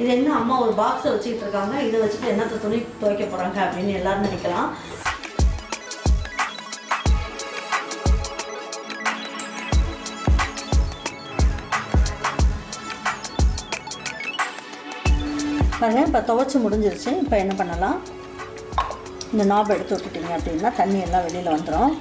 இது என்ன அம்மா ஒரு பாக்ஸை வச்சுக்கிட்டு இருக்காங்க இதை வச்சுட்டு என்னத்தை துணி துவைக்க போகிறாங்க அப்படின்னு எல்லாரும் நினைக்கலாம் பாருங்கள் இப்போ துவைச்சி முடிஞ்சிருச்சு இப்போ என்ன பண்ணலாம் இந்த நாப் எடுத்து விட்டுட்டீங்க அப்படின்னா தண்ணி எல்லாம் வெளியில் வந்துடும்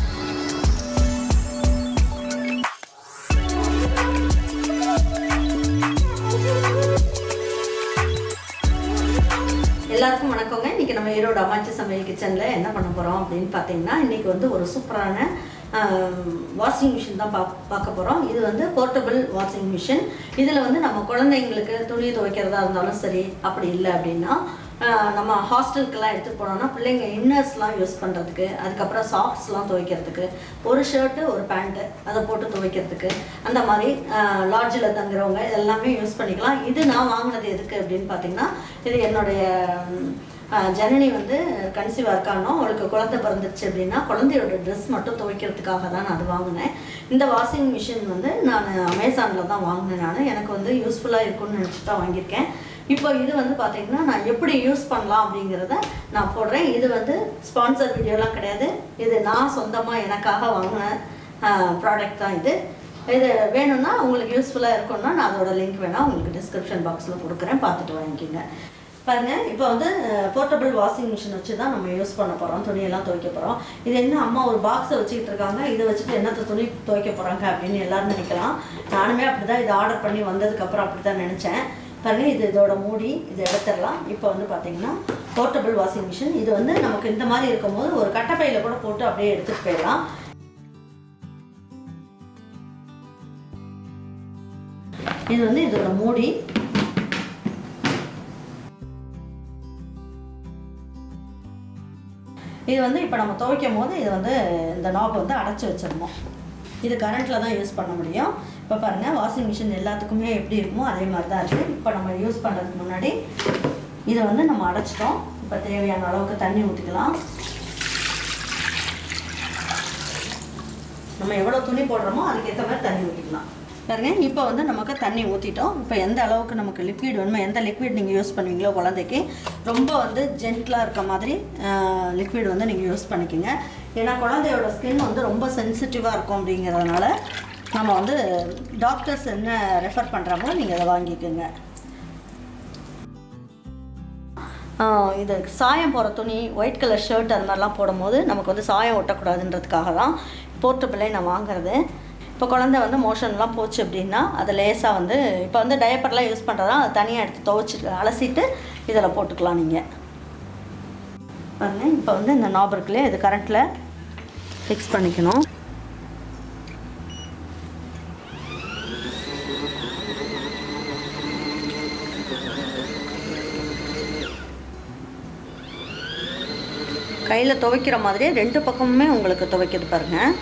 எல்லாருக்கும் வணக்கங்க இன்றைக்கி நம்ம ஈரோடு அம்மாச்சி சமையல் கிச்சனில் என்ன பண்ண போகிறோம் அப்படின்னு பார்த்தீங்கன்னா இன்றைக்கி வந்து ஒரு சூப்பரான வாஷிங் மிஷின் தான் பா பார்க்க போகிறோம் இது வந்து போர்ட்டபிள் வாஷிங் மிஷின் இதில் வந்து நம்ம குழந்தைங்களுக்கு துணி துவைக்கிறதா இருந்தாலும் சரி அப்படி இல்லை அப்படின்னா ஆஹ் நம்ம ஹாஸ்டலுக்கெல்லாம் எடுத்துகிட்டு போனோம்னா பிள்ளைங்க இன்னர்ஸ்லாம் யூஸ் பண்ணுறதுக்கு அதுக்கப்புறம் சாக்ஸ்லாம் துவைக்கிறதுக்கு ஒரு ஷர்ட்டு ஒரு பேண்ட்டு அதை போட்டு துவைக்கிறதுக்கு அந்த மாதிரி லாட்ஜில் தங்குறவங்க எல்லாமே யூஸ் பண்ணிக்கலாம் இது நான் வாங்கினது எதுக்கு அப்படின்னு பார்த்தீங்கன்னா இது என்னுடைய ம், ஆஹ் ஜனனி வந்து கன்சீவாக இருக்கானோ அவளுக்கு குழந்தை பிறந்துச்சு அப்படின்னா குழந்தையோட ட்ரெஸ் மட்டும் துவைக்கிறதுக்காக தான் நான் அது வாங்கினேன் இந்த வாஷிங் மிஷின் வந்து நான் அமேசானில் தான் வாங்கினேன் நான் எனக்கு வந்து யூஸ்ஃபுல்லாக இருக்கும்னு நினச்சி தான் வாங்கியிருக்கேன் இப்போ இது வந்து பார்த்தீங்கன்னா நான் எப்படி யூஸ் பண்ணலாம் அப்படிங்கிறத நான் போடுறேன் இது வந்து ஸ்பான்சர் வீடியோலாம் கிடையாது இது நான் சொந்தமாக எனக்காக வாங்கின ப்ராடக்ட் தான் இது இது வேணும்னா உங்களுக்கு யூஸ்ஃபுல்லாக இருக்கும்னா நான் அதோட லிங்க் வேணால் உங்களுக்கு டிஸ்கிரிப்ஷன் பாக்ஸில் கொடுக்குறேன் பார்த்துட்டு வாங்கிக்கோங்க பாருங்க இப்போ வந்து போர்ட்டபிள் வாஷிங் மிஷின் வச்சு தான் நம்ம யூஸ் பண்ண போகிறோம் துணியெல்லாம் துவைக்க போகிறோம் இது என்ன அம்மா ஒரு பாக்ஸை வச்சுக்கிட்டு இருக்காங்க இதை வச்சுட்டு என்னத்தை துணி துவைக்க போகிறாங்க அப்படின்னு எல்லாரும் நினைக்கலாம் நானுமே அப்படி தான் இதை ஆர்டர் பண்ணி வந்ததுக்கப்புறம் அப்படி தான் நினச்சேன் பாருங்க இது இதோட மூடி இதை எடுத்துடலாம் இப்போ வந்து பார்த்தீங்கன்னா போர்ட்டபிள் வாஷிங் மிஷின் இது வந்து நமக்கு இந்த மாதிரி இருக்கும்போது ஒரு கட்டப்பையில் கூட போட்டு அப்படியே எடுத்துகிட்டு போயிடலாம் இது வந்து இதோட மூடி இது வந்து இப்போ நம்ம துவைக்கும் போது இது வந்து இந்த நாப் வந்து அடைச்சி வச்சிடணும் இது கரண்ட்டில் தான் யூஸ் பண்ண முடியும் இப்போ பாருங்கள் வாஷிங் மிஷின் எல்லாத்துக்குமே எப்படி இருக்குமோ அதே மாதிரி தான் இருக்குது இப்போ நம்ம யூஸ் பண்ணுறதுக்கு முன்னாடி இதை வந்து நம்ம அடைச்சிட்டோம் இப்போ தேவையான அளவுக்கு தண்ணி ஊற்றிக்கலாம் நம்ம எவ்வளோ துணி போடுறோமோ அதுக்கேற்ற மாதிரி தண்ணி ஊற்றிக்கலாம் பாருங்க இப்போ வந்து நமக்கு தண்ணி ஊற்றிட்டோம் இப்போ எந்த அளவுக்கு நமக்கு லிக்விட் வேணுமோ எந்த லிக்விட் நீங்கள் யூஸ் பண்ணுவீங்களோ குழந்தைக்கு ரொம்ப வந்து ஜென்டிலாக இருக்க மாதிரி லிக்விட் வந்து நீங்கள் யூஸ் பண்ணிக்கோங்க ஏன்னா குழந்தையோட ஸ்கின் வந்து ரொம்ப சென்சிட்டிவாக இருக்கும் அப்படிங்கிறதுனால நம்ம வந்து டாக்டர்ஸ் என்ன ரெஃபர் பண்ணுறாங்களோ நீங்கள் அதை வாங்கிக்கோங்க ஆஹ் இது சாயம் போகிற துணி ஒயிட் கலர் ஷர்ட் அந்த மாதிரிலாம் போடும்போது நமக்கு வந்து சாயம் ஒட்டக்கூடாதுன்றதுக்காக தான் போர்ட்டபிளே நான் வாங்குறது இப்போ குழந்தை வந்து மோஷன்லாம் போச்சு அப்படின்னா அதை லேசாக வந்து இப்போ வந்து டயப்பர்லாம் யூஸ் பண்ணுறதா அதை தனியாக எடுத்து துவைச்சிட்டு அலசிட்டு இதில் போட்டுக்கலாம் நீங்கள் பாருங்க இப்போ வந்து இந்த நாப் இருக்குல்லையே இது கரண்ட்டில் ஃபிக்ஸ் பண்ணிக்கணும் கையில் துவைக்கிற மாதிரியே ரெண்டு பக்கமுமே உங்களுக்கு துவைக்குது பாருங்கள்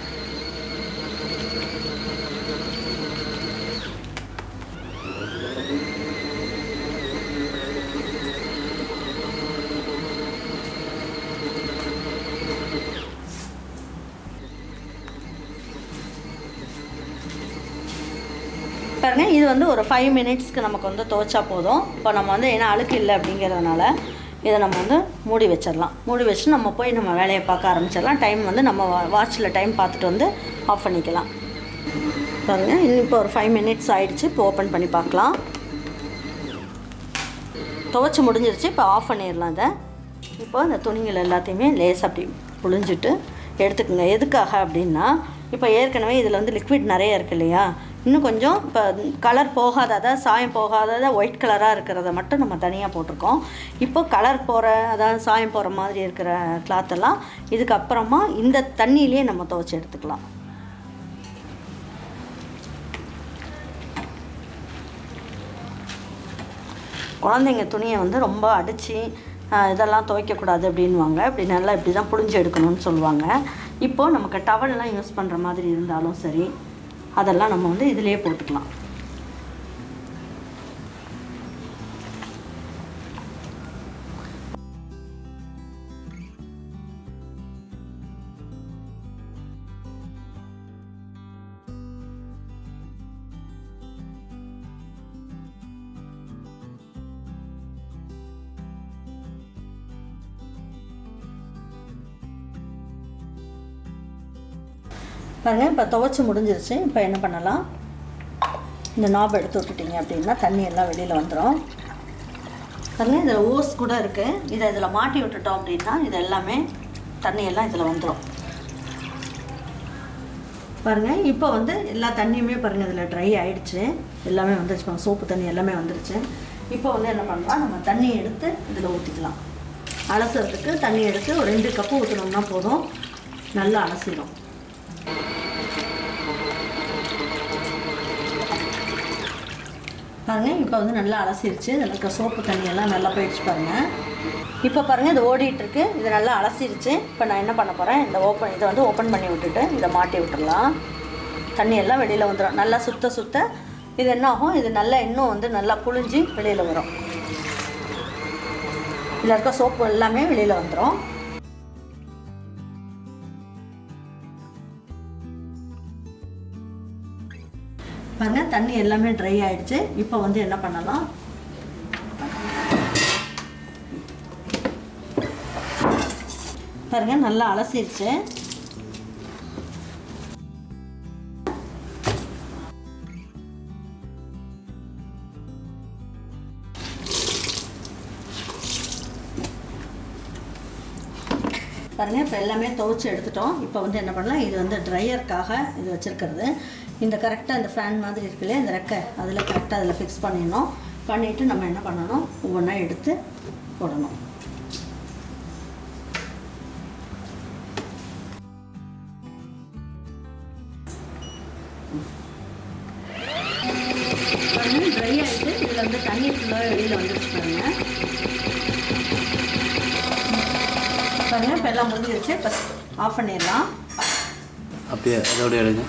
பாருங்க இது வந்து ஒரு ஃபைவ் மினிட்ஸ்க்கு நமக்கு வந்து துவைச்சா போதும் இப்போ நம்ம வந்து ஏன்னா அழுக்கு இல்லை அப்படிங்கிறதுனால இதை நம்ம வந்து மூடி வச்சிடலாம் மூடி வச்சு நம்ம போய் நம்ம வேலையை பார்க்க ஆரம்பிச்சிடலாம் டைம் வந்து நம்ம வாட்சில் டைம் பார்த்துட்டு வந்து ஆஃப் பண்ணிக்கலாம் பாருங்க இன்னும் இப்போ ஒரு ஃபைவ் மினிட்ஸ் ஆயிடுச்சு இப்போ ஓப்பன் பண்ணி பார்க்கலாம் துவைச்சி முடிஞ்சிருச்சு இப்போ ஆஃப் பண்ணிடலாம் இதை இப்போ இந்த துணிகள் எல்லாத்தையுமே லேஸ் அப்படி புழிஞ்சிட்டு எடுத்துக்கோங்க எதுக்காக அப்படின்னா இப்போ ஏற்கனவே இதில் வந்து லிக்விட் நிறைய இருக்கு இல்லையா இன்னும் கொஞ்சம் இப்போ கலர் போகாத அதாவது சாயம் போகாத ஒயிட் கலராக இருக்கிறத மட்டும் நம்ம தனியாக போட்டிருக்கோம் இப்போ கலர் போகிற அதாவது சாயம் போகிற மாதிரி இருக்கிற கிளாத்தெல்லாம் இதுக்கப்புறமா இந்த தண்ணியிலே நம்ம துவைச்சி எடுத்துக்கலாம் குழந்தைங்க துணியை வந்து ரொம்ப அடித்து இதெல்லாம் துவைக்கக்கூடாது அப்படின்வாங்க இப்படி நல்லா இப்படி தான் புழிஞ்சு எடுக்கணும்னு சொல்லுவாங்க இப்போது நமக்கு டவல்லாம் யூஸ் பண்ணுற மாதிரி இருந்தாலும் சரி அதெல்லாம் நம்ம வந்து இதிலேயே போட்டுக்கலாம் பாருங்கள் இப்போ துவைச்சி முடிஞ்சிருச்சு இப்போ என்ன பண்ணலாம் இந்த நாப் எடுத்து விட்டுட்டீங்க அப்படின்னா தண்ணி எல்லாம் வெளியில் வந்துடும் பாருங்கள் இதில் ஓஸ் கூட இருக்குது இதை இதில் மாட்டி விட்டுட்டோம் அப்படின்னா இது எல்லாமே தண்ணி எல்லாம் இதில் வந்துடும் பாருங்கள் இப்போ வந்து எல்லா தண்ணியுமே பாருங்கள் இதில் ட்ரை ஆயிடுச்சு எல்லாமே வந்துருச்சு பாருங்க சோப்பு தண்ணி எல்லாமே வந்துருச்சு இப்போ வந்து என்ன பண்ணலாம் நம்ம தண்ணி எடுத்து இதில் ஊற்றிக்கலாம் அலசுறதுக்கு தண்ணி எடுத்து ஒரு ரெண்டு கப்பு ஊற்றினோம்னா போதும் நல்லா அலசிடும் பாருங்கள் இப்போ வந்து நல்லா அலசிருச்சு இதில் இருக்க சோப்பு தண்ணி எல்லாம் நல்லா போயிடுச்சு பாருங்கள் இப்போ பாருங்கள் இது ஓடிட்டு இருக்கு இது நல்லா அலசிருச்சு இப்போ நான் என்ன பண்ண போகிறேன் இந்த ஓப்பன் இதை வந்து ஓப்பன் பண்ணி விட்டுட்டு இதை மாட்டி விட்டுடலாம் தண்ணி எல்லாம் வெளியில் வந்துடும் நல்லா சுத்த சுத்த இது என்ன ஆகும் இது நல்லா இன்னும் வந்து நல்லா புழிஞ்சு வெளியில் வரும் இதில் இருக்க சோப்பு எல்லாமே வெளியில் வந்துடும் பாருங்க தண்ணி எல்லாமே ட்ரை ஆயிடுச்சு இப்போ வந்து என்ன பண்ணலாம் பாருங்க நல்லா அலசிருச்சு பாருங்கள் இப்போ எல்லாமே துவைச்சி எடுத்துட்டோம் இப்போ வந்து என்ன பண்ணலாம் இது வந்து ட்ரையருக்காக இது வச்சுருக்கிறது இந்த கரெக்டாக இந்த ஃபேன் மாதிரி இருக்கு இல்லையா இந்த ரெக்கை அதில் கரெக்டாக அதில் ஃபிக்ஸ் பண்ணிடணும் பண்ணிவிட்டு நம்ம என்ன பண்ணணும் ஒவ்வொன்றா எடுத்து போடணும் பாருங்கள் ட்ரை ஆகிட்டு இதில் வந்து தண்ணி ஃபுல்லாக வெளியில் வந்துருச்சு பாருங்கள் பாருங்க இப்போ எல்லாம் முடிஞ்சிருச்சு இப்போ ஆஃப் பண்ணிடலாம் அப்படியே அதோட எடுங்க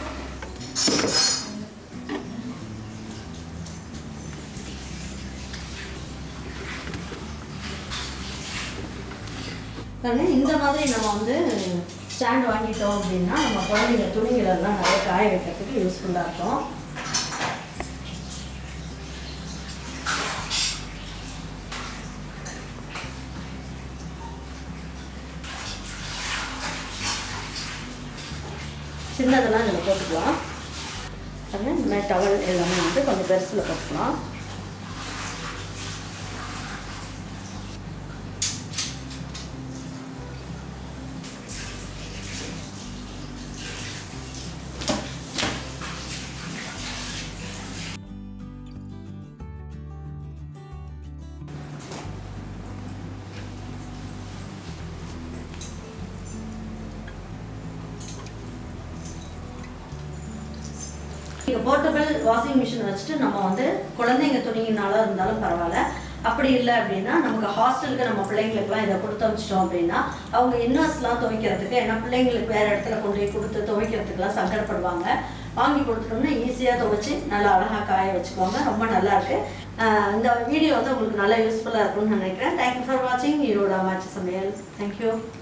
பாருங்க இந்த மாதிரி நம்ம வந்து ஸ்டாண்ட் வாங்கிட்டோம் அப்படின்னா நம்ம குழந்தைங்க துணிகள் எல்லாம் நிறைய காய வைக்கிறதுக்கு யூஸ்ஃபுல்லாக இருக்கும் சின்னதெல்லாம் இதில் போட்டுக்கலாம் பாருங்க இந்த மாதிரி டவல் எல்லாமே வந்து கொஞ்சம் பெருசில் போட்டுக்கலாம் நீங்கள் போர்ட்டபிள் வாஷிங் மிஷின் வச்சுட்டு நம்ம வந்து குழந்தைங்க துணியினால இருந்தாலும் பரவாயில்ல அப்படி இல்லை அப்படின்னா நமக்கு ஹாஸ்டலுக்கு நம்ம பிள்ளைங்களுக்குலாம் இதை கொடுத்து வச்சிட்டோம் அப்படின்னா அவங்க இன்னர்ஸ்லாம் துவைக்கிறதுக்கு ஏன்னா பிள்ளைங்களுக்கு வேறு இடத்துல கொண்டு போய் கொடுத்து துவைக்கிறதுக்குலாம் சங்கடப்படுவாங்க வாங்கி கொடுத்துட்டோம்னா ஈஸியாக துவைச்சி நல்லா அழகாக காய வச்சுக்கோங்க ரொம்ப நல்லா இருக்கு ஆஹ் இந்த வீடியோ வந்து உங்களுக்கு நல்லா யூஸ்ஃபுல்லாக இருக்கும்னு நினைக்கிறேன் தேங்க்யூ ஃபார் வாட்சிங் ஈரோட மாச்சு சமையல் தேங்க்யூ